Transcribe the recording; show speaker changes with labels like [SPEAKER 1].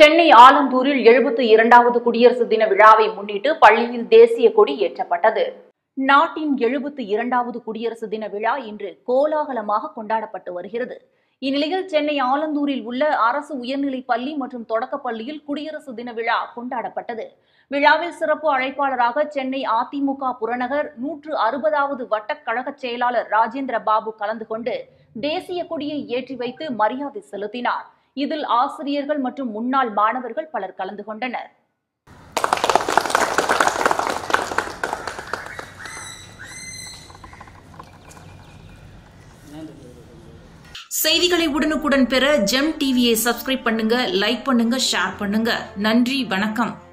[SPEAKER 1] சென்னை ஆலந்தூரில் எழுபத்து இரண்டாவது குடியரசு தின விழாவை முன்னிட்டு பள்ளியில் தேசிய கொடி ஏற்றப்பட்டது நாட்டின் எழுபத்து இரண்டாவது குடியரசு தின விழா இன்று கோலாகலமாக கொண்டாடப்பட்டு வருகிறது இந்நிலையில் சென்னை ஆலந்தூரில் உள்ள அரசு உயர்நிலைப் பள்ளி மற்றும் தொடக்கப் பள்ளியில் குடியரசு தின விழா கொண்டாடப்பட்டது விழாவில் சிறப்பு அழைப்பாளராக சென்னை அதிமுக புறநகர் நூற்று அறுபதாவது வட்டக் கழக செயலாளர் ராஜேந்திர பாபு கலந்து கொண்டு தேசிய கொடியை ஏற்றி வைத்து மரியாதை செலுத்தினார் இதில் ஆசிரியர்கள் மற்றும் முன்னாள் மாணவர்கள் பலர் கலந்து கொண்டனர் செய்திகளை உடனுக்குடன் பெற ஜெம் டிவியை சப்ஸ்கிரைப் பண்ணுங்க லைக் பண்ணுங்க ஷேர் பண்ணுங்க நன்றி வணக்கம்